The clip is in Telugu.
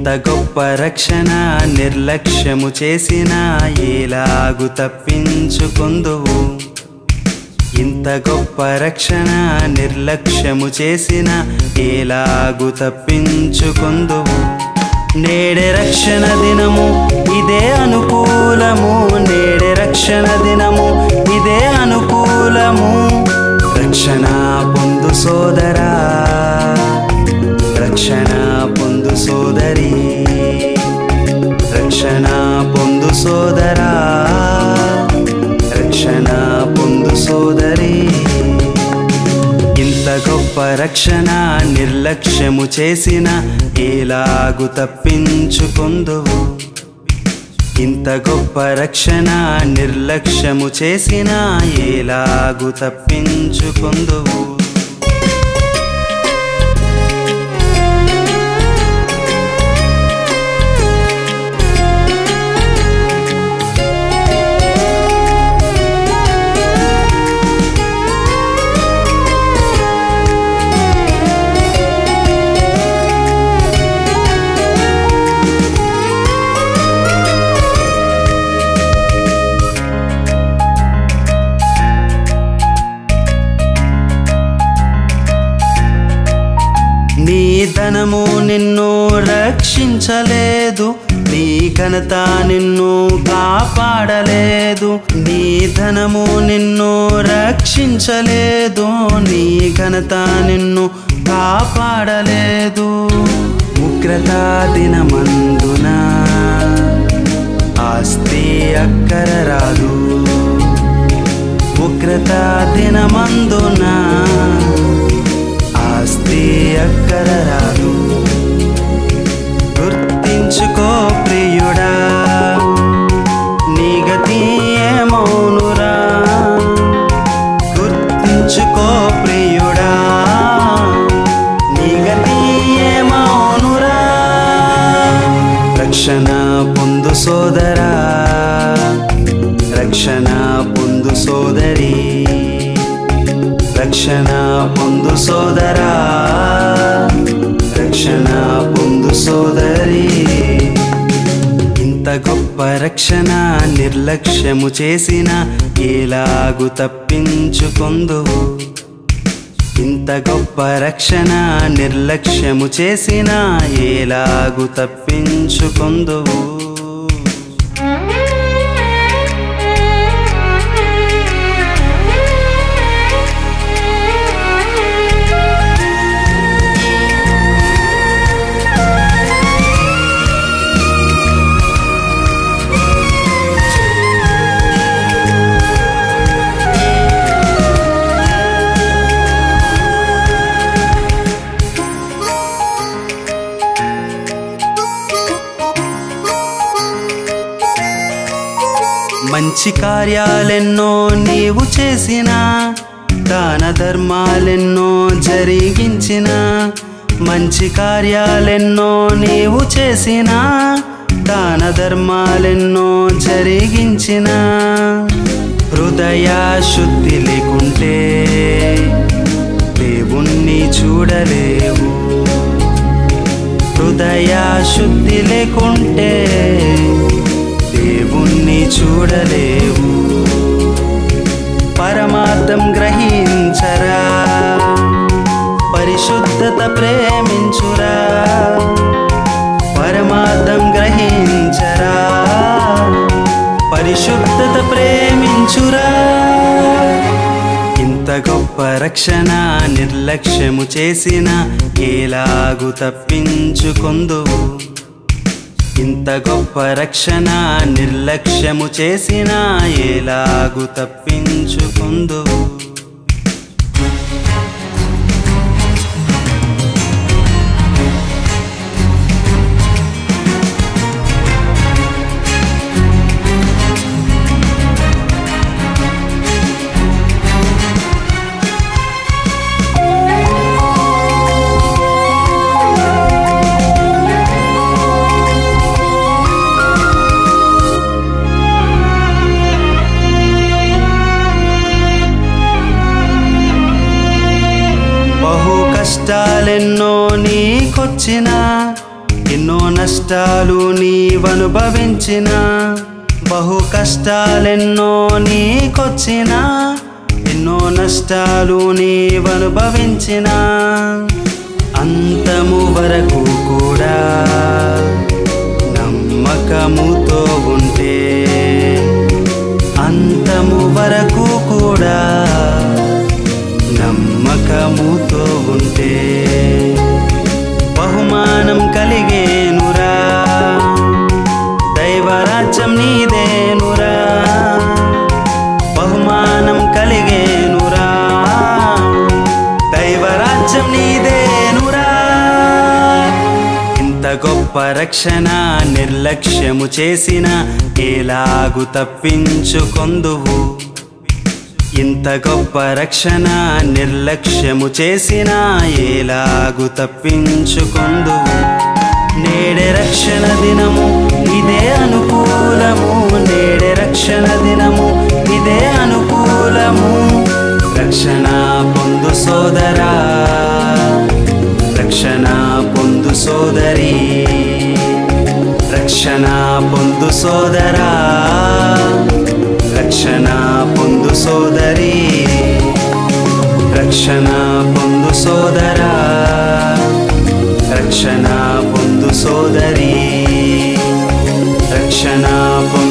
గొప్ప రక్షణ నిర్లక్ష్యము చేసిన ఎలాగు తప్పించుకొందువు ఇంత గొప్ప రక్షణ నిర్లక్ష్యము చేసిన ఎలాగు తప్పించుకొందువు నేడే రక్షణ దినము ఇదే అనుకూలము నేడే రక్షణ దినము ఇదే అనుకూలము రక్షణ పొందు సోదరా రక్షణ పొందు సోదరి రక్షణ పొందు సోదరా రక్షణ పొందు సోదరి ఇంత గొప్ప రక్షణ నిర్లక్ష్యము చేసిన ఎలాగు తప్పించుకొందువు ఇంత గొప్ప రక్షణ నిర్లక్ష్యము చేసిన ఎలాగు తప్పించుకొందువు నీ ధనము నిన్ను రక్షించలేదు నీ ఘనత నిన్ను కాపాడలేదు నీ ధనము నిన్ను రక్షించలేదు నీ ఘనత నిన్ను కాపాడలేదు ఉగ్రత దినమందున ఆస్తి అక్కర రాదు ఉగ్రత దినమందున ఆస్తి అక్కర రాదు గుర్తించుకో ప్రియుడా నీ గతి ఏమౌనురా గుర్తించుకో ప్రియుడా నీ గతి ఏమౌనురా రక్షణ పొందు సోదరా రక్షణ పొందు సోదరి రక్షణ పొందు సోదరా రక్షణ పొందు సోదరి ఇంత గొప్ప రక్షణ నిర్లక్ష్యము చేసిన ఎలాగు తప్పించుకొందువు ఇంత గొప్ప రక్షణ నిర్లక్ష్యము చేసిన ఎలాగు తప్పించుకొందువు మంచి కార్యాలెన్నో నీవు చేసిన దాన ధర్మాలెన్నో జరిగించిన మంచి కార్యాలెన్నో నీవు చేసిన దాన ధర్మాలెన్నో జరిగించిన హృదయ శుద్ధి లేకుంటే దేవుణ్ణి చూడలేవు హృదయ శుద్ధి లేకుంటే దేవుణ్ణి చూడలేవు పరమార్థం గ్రహించరా పరిశుద్ధత ప్రేమించురా పరమార్థం గ్రహించరా పరిశుద్ధత ప్రేమించురా ఇంత గొప్ప రక్షణ నిర్లక్ష్యము చేసిన ఎలాగు తప్పించుకొందువు ఇంత గొప్ప రక్షణ నిర్లక్ష్యము చేసిన ఎలాగు తప్పించుకుందువు బహు కష్టాలెన్నో నీకొచ్చినా ఎన్నో నష్టాలు నీవనుభవించిన బహు కష్టాలెన్నో నీకొచ్చిన ఎన్నో నష్టాలు నీవనుభవించిన అంతము వరకు కూడా నమ్మకముతో ఉంటే అంతము వరకు కూడా నమ్మకముతో ఉంటే బహుమానం కలిగేనురా దైవరాజ్యం నీదేనురా బహుమానం కలిగేనురా దైవరాజ్యం నీదేనురా ఇంత గొప్ప రక్షణ నిర్లక్ష్యము చేసిన ఎలాగు తప్పించుకొందువు ఇంత గొప్ప రక్షణ నిర్లక్ష్యము చేసిన ఎలాగు తప్పించుకొందువు నేడే రక్షణ దినము ఇదే అనుకూలము నేడే రక్షణ దినము ఇదే అనుకూలము రక్షణ పొందు సోదరా రక్షణ పొందు సోదరి రక్షణ పొందు సోదరా రక్షణ పొందు సోదరి రక్షణ పొందు సోదరా రక్షణ పొందు సోదరి రక్షణ పొందు